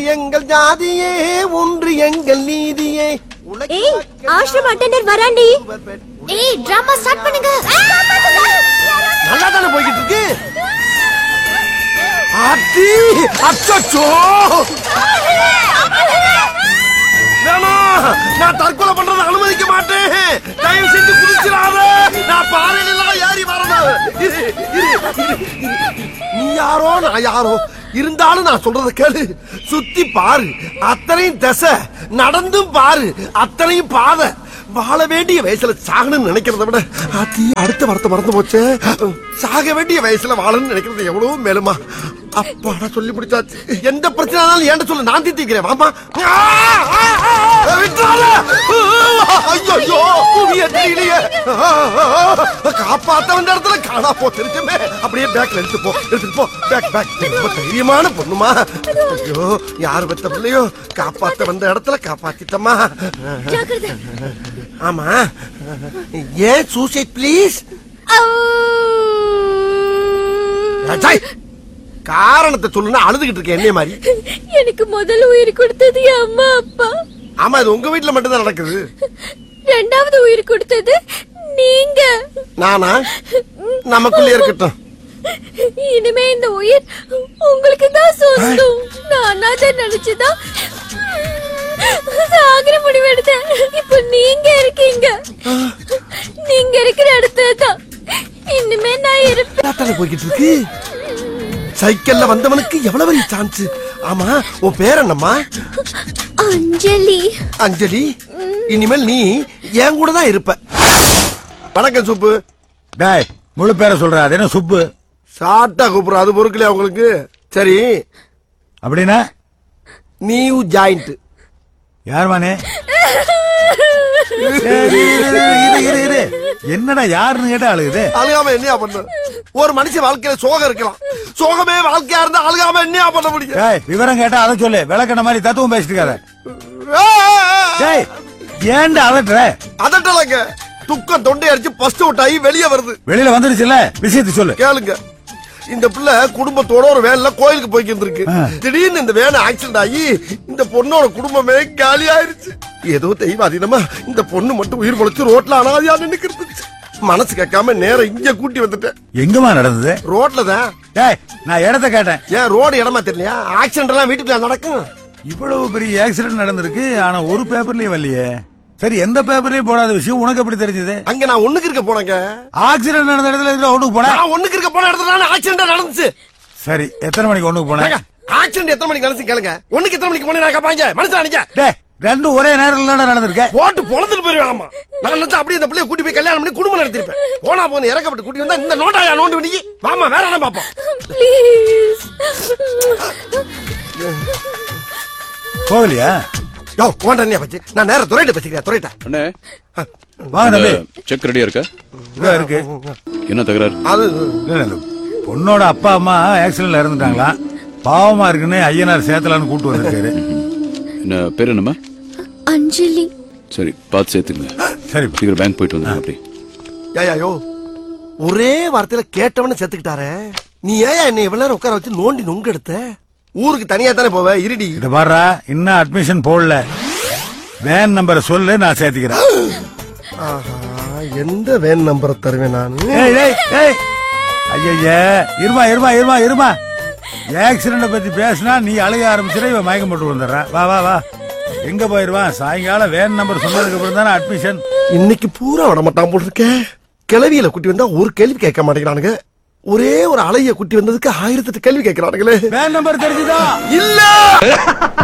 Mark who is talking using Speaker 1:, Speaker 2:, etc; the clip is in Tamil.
Speaker 1: எங்கள் ஜாதியே ஒன்று எங்கள் நீதியே
Speaker 2: ஏய் ஆஷ்ரம் அட்டெண்டர் வராண்டி ஏய் டிராமா ஸ்டார்ட் பண்ணுங்க
Speaker 1: நல்லா தானே போய்கிட்டு இருக்கு அத்தி அச்சோ வேணாம் நான் தற்கொலை பண்றதை அனுமதிக்க மாட்டேன் தயவு செஞ்சு குதிச்சிடாத நான் பாறையில ஏறி வரணும் இரு, இரு, இரு, இரு. நீ யாரோ நான் யாரோ இருந்தாலும் நான் சொல்றத கேளு சுத்தி பாரு அத்தனையும் திசை நடந்தும் பாரு அத்தனையும் பாதை வாழ வேண்டிய வயசுல சாகணும்னு நினைக்கிறத விட அத்தி அடுத்த வார்த்தை மறந்து போச்சே சாக வேண்டிய வயசுல வாழணும்னு நினைக்கிறது எவ்வளவு மேலுமா அப்பாடா சொல்லி முடிச்சாச்சு எந்த பிரச்சனைனாலும் ஏன்ட சொல்ல நான் தீர்த்திக்கிறேன் வாமா ஆ, ஆ, ஆ, விட்டுறாத. ஐயோ புவிய தெரியலையே காப்பாத்த வந்த இடத்துல காணா போ தெரிஞ்சுமே அப்படியே பேக்ல எடுத்து போ எடுத்துட்டு போ பேக் பேக் ரொம்ப தைரியமான பொண்ணுமா ஐயோ யார் பெத்த பிள்ளையோ காப்பாத்த வந்த இடத்துல காப்பாத்திட்டமா
Speaker 2: ஜாக்கிரதை
Speaker 1: ஆமா ஏன் சூசைட் ப்ளீஸ் காரணத்தை சொல்லுன்னா அழுதுகிட்டு இருக்கேன் என்னைய மாதிரி
Speaker 2: எனக்கு முதல் உயிர் கொடுத்தது என் அம்மா அப்பா
Speaker 1: ஆமா இது உங்க வீட்டுல மட்டும்தான் நடக்குது
Speaker 2: ரெண்டாவது உயிர் கொடுத்தது நீங்க
Speaker 1: நானா நமக்குள்ளே இருக்கட்டும்
Speaker 2: இனிமே இந்த உயிர் உங்களுக்கு தான் சொந்தம் நான் அதை நினைச்சுதான் சாகர முடிவெடுத்தேன் இப்ப நீங்க இருக்கீங்க நீங்க இருக்கிற இடத்துல தான் இனிமே நான் இருப்பேன்
Speaker 1: தாத்தால போய்கிட்டு இருக்கு சைக்கிள்ல வந்தவனுக்கு எவ்வளவு பெரிய சான்ஸ் ஆமா உன் பேர் என்னம்மா
Speaker 2: அஞ்சலி
Speaker 1: அஞ்சலி இனிமேல் நீ என் கூட தான் இருப்ப வணக்கம் சூப்பு
Speaker 3: டேய் முழு பேரை சொல்ற அது என்ன சுப்பு
Speaker 1: ஷார்ட்டா கூப்பிடுற அது பொறுக்கலையா உங்களுக்கு சரி
Speaker 3: அப்படின்னா
Speaker 1: நியூ ஜாயிண்ட்
Speaker 3: யார் மானே சரி, இரு, இரு, இரு, இரு. என்னடா யாருன்னு கேட்டா அழுகுது
Speaker 1: அழுகாம என்னையா பண்ண ஒரு மனுஷன் வாழ்க்கையில சோகம் இருக்கலாம் சோகமே வாழ்க்கையா இருந்தா அழுகாம என்னையா பண்ண முடியும்
Speaker 3: டேய் விவரம் கேட்டா அதை சொல்லு விளக்கண மாதிரி தத்துவம் பேசிட்டு இருக்காத டேய் ஏன்டா அலட்டுற
Speaker 1: அதட்டலங்க துக்கம் தொண்டை அடிச்சு பஸ்ட் அவுட் ஆகி வெளியே வருது
Speaker 3: வெளியில வந்துருச்சுல விஷயத்தை சொல்லு
Speaker 1: கேளுங்க இந்த பிள்ளை குடும்பத்தோட ஒரு வேன்ல கோயிலுக்கு போய்க்கு இருந்திருக்கு
Speaker 3: ஆ.
Speaker 1: திடீர்னு இந்த வேன் ஆக்சிடென்ட் ஆகி இந்த பொண்ணோட குடும்பமே காலி ஆயிருச்சு ஏதோ தெய்வ அதீனமா இந்த பொண்ணு மட்டும் உயிர் பொழைச்சு ரோட்ல அனாதையா நின்னுக்கிறது மனசு கேட்காம நேரம் இங்க கூட்டி வந்துட்டேன்
Speaker 3: எங்கம்மா நடந்தது
Speaker 1: ரோட்ல தான்
Speaker 3: டேய் நான் இடத்த கேட்டேன்
Speaker 1: ஏன் ரோடு இடமா தெரியலையா ஆக்சிடென்ட் எல்லாம் வீட்டுக்குள்ள நடக்கும்
Speaker 3: இவ்வளவு பெரிய ஆக்சிடென்ட் நடந்திருக்கு ஆனா ஒரு பேப்பர்லயும் வரலையே சரி எந்த பேப்பர்லயும் போடாத விஷயம் உனக்கு எப்படி தெரிஞ்சது
Speaker 1: அங்க நான் ஒண்ணுக்கு இருக்க போனேங்க
Speaker 3: ஆக்சிடென்ட் நடந்த இடத்துல இதுல ஒண்ணுக்கு போன
Speaker 1: நான் ஒண்ணுக்கு இருக்க போன இடத்துல ஆக்சிடென்ட் நடந்துச்சு
Speaker 3: சரி எத்தனை மணிக்கு ஒண்ணுக்கு போன
Speaker 1: ஆக்சிடென்ட் எத்தனை மணிக்கு நடந்துச்சு கேளுங்க ஒண்ணுக்கு எத்தனை மணிக்கு போனேன் கேப்பாங்க மனசுல நினைக்க
Speaker 3: டேய் ரெண்டும் ஒரே நேரத்துல தானே நடந்திருக்க
Speaker 1: போட்டு பொழந்துட்டு போயிருவாமா நான் நினைச்சா அப்படியே இந்த பிள்ளைய கூட்டி போய் கல்யாணம் பண்ணி குடும்பம் நடத்திருப்பேன் போனா போன இறக்கப்பட்டு கூட்டி வந்தா இந்த நோட்டாயா நோண்டு பண்ணி வாமா வேற என்ன பாப்போம்
Speaker 2: ப்ளீஸ்
Speaker 3: போகலையா
Speaker 1: யோ ஓண்டனியா பச்சு நான் நேர துறையிட்ட பச்சுக்கிறேன் துறையிட்ட
Speaker 4: அண்ணே
Speaker 3: வாங்க தம்பி
Speaker 4: செக் ரெடியா இருக்கா
Speaker 3: இதோ இருக்கு
Speaker 4: என்ன தகராறு
Speaker 1: அது
Speaker 3: இல்ல, இல்ல, பொண்ணோட அப்பா அம்மா ஆக்சிடென்ட்ல இறந்துட்டாங்களா பாவமா இருக்குன்னு ஐயனார் சேத்தலான்னு கூட்டு வந்திருக்காரு
Speaker 4: என்ன பேர் என்னம்மா
Speaker 2: அஞ்சலி
Speaker 4: சரி பார்த்து சேர்த்துங்க
Speaker 3: சரி
Speaker 4: சீக்கிரம் பேங்க் போயிட்டு வந்துருங்க அப்படி
Speaker 1: ஏயா யோ ஒரே வார்த்தையில கேட்டவன செத்துக்கிட்டாரே நீ ஏன் என்னை இவ்வளவு நேரம் உட்கார வச்சு நோண்டி நொங்கு எடுத்த ஊருக்கு தனியா தானே போவ இருடி
Speaker 3: இத பாருடா இன்னும் அட்மிஷன் போடல வேன் நம்பரை சொல்லு நான் சேர்த்துக்கிறேன்
Speaker 1: ஆஹா எந்த வேன் நம்பரை தருவேன் நான்
Speaker 3: ஏய் ஏய் ஏய் ஐயா இருமா இருமா இருமா இருமா ஆக்சிடென்ட பத்தி பேசினா நீ அழுக ஆரம்பிச்சிட இவன் மயக்கம் போட்டு வந்துடுறான் வா வா வா எங்க போயிருவான் சாயங்காலம் வேன் நம்பர் சொன்னதுக்கு அப்புறம் தானே அட்மிஷன்
Speaker 1: இன்னைக்கு பூரா விட மாட்டான் போல் இருக்கேன் கிளவியில குட்டி வந்தா ஒரு கேள்வி கேட்க மாட்டேங்கிறானுங்க ஒரே ஒரு அலைய குட்டி வந்ததுக்கு ஆயிரத்தெட்டு கேள்வி கேட்கிறானுங்களே
Speaker 3: வேன் நம்பர் தெரிஞ்சுதா
Speaker 1: இல்ல